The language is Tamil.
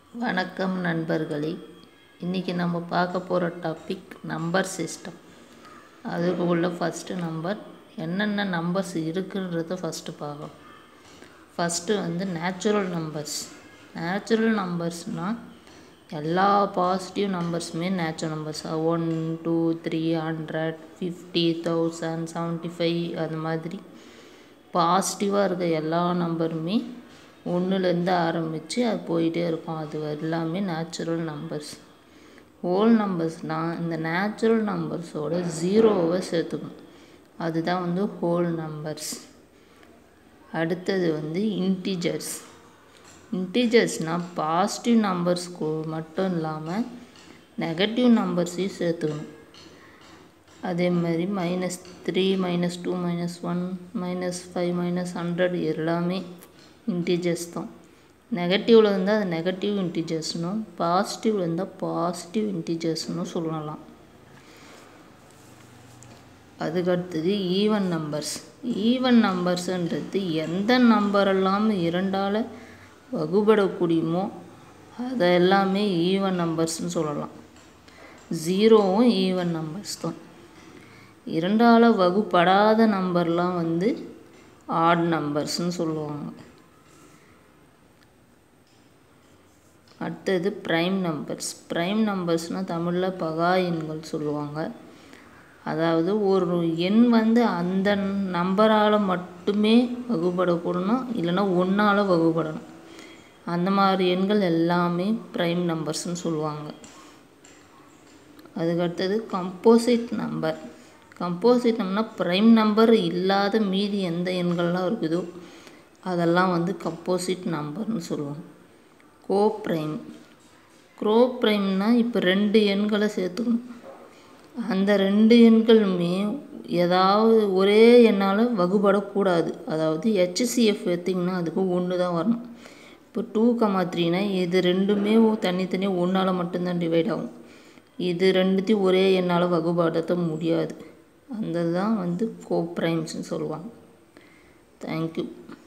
வணக்கம் நண்பர்களே இன்றைக்கி நம்ம பார்க்க போகிற டாபிக் நம்பர் சிஸ்டம் அதுக்கு உள்ள ஃபஸ்ட்டு நம்பர் என்னென்ன நம்பர்ஸ் இருக்குன்றத ஃபஸ்ட்டு பார்க்கலாம் ஃபஸ்ட்டு வந்து நேச்சுரல் நம்பர்ஸ் நேச்சுரல் நம்பர்ஸ்னால் எல்லா பாசிட்டிவ் நம்பர்ஸுமே natural numbers one two three hundred fifty thousand seventy five அந்த மாதிரி பாசிட்டிவாக இருக்க எல்லா நம்பருமே ஒன்றுலேருந்து ஆரம்பித்து அது போயிட்டே இருக்கும் அது எல்லாமே நேச்சுரல் நம்பர்ஸ் ஹோல் நம்பர்ஸ்னால் இந்த நேச்சுரல் நம்பர்ஸோட ஜீரோவை சேர்த்துக்கணும் அதுதான் வந்து ஹோல் நம்பர்ஸ் அடுத்தது வந்து இன்டிஜர்ஸ் இன்டிஜர்ஸ்னால் பாசிட்டிவ் நம்பர்ஸ்க்கு மட்டும் இல்லாமல் நெகட்டிவ் நம்பர்ஸையும் சேர்த்துக்கணும் அதே மாதிரி minus three minus two minus one minus five minus hundred எல்லாமே இன்டிஜர்ஸ் தான் நெகட்டிவில் இருந்தால் அது நெகட்டிவ் இன்டிஜர்ஸ்னும் பாசிட்டிவில் இருந்தால் பாசிட்டிவ் இன்டிஜர்ஸ்னும் சொல்லலாம் அதுக்கடுத்தது ஈவன் நம்பர்ஸ் ஈவன் நம்பர்ஸுன்றது எந்த நம்பரெல்லாம் இரண்டால் வகுபடக்கூடியுமோ அதை எல்லாமே ஈவன் நம்பர்ஸ்னு சொல்லலாம் ஜீரோவும் ஈவன் நம்பர்ஸ் தான் இரண்டால் வகுப்படாத நம்பர்லாம் வந்து ஆட் நம்பர்ஸ்னு சொல்லுவாங்க அடுத்தது ப்ரைம் நம்பர்ஸ் ப்ரைம் நம்பர்ஸ்னால் தமிழில் பகா எண்கள் சொல்லுவாங்க அதாவது ஒரு எண் வந்து அந்த நம்பரால் மட்டுமே வகுப்படக்கூடணும் இல்லைன்னா ஒன்றால் வகுப்படணும் அந்த மாதிரி எண்கள் எல்லாமே ப்ரைம் நம்பர்ஸ்னு சொல்லுவாங்க அதுக்கடுத்தது கம்போசிட் நம்பர் கம்போசிட் நம்பர்னால் ப்ரைம் நம்பர் இல்லாத மீதி எந்த எண்கள்லாம் இருக்குதோ அதெல்லாம் வந்து கம்போசிட் நம்பர்னு சொல்லுவாங்க கோ ப்ரைம் க்ரோ ப்ரைம்னால் இப்போ ரெண்டு எண்களை சேர்த்துக்கணும் அந்த ரெண்டு எண்களுமே ஏதாவது ஒரே எண்ணால் வகுபடக்கூடாது அதாவது ஹெச்சிசிஎஃப் எடுத்திங்கன்னா அதுக்கு ஒன்று தான் வரணும் இப்போ டூ கமா த்ரீனா இது ரெண்டுமே தனித்தனியாக ஒன்றால் மட்டும்தான் டிவைட் ஆகும் இது ரெண்டுத்தையும் ஒரே எண்ணால் வகுபடுத்த முடியாது அந்த தான் வந்து கோ ப்ரைம்ஸ்னு சொல்லுவாங்க தேங்க்யூ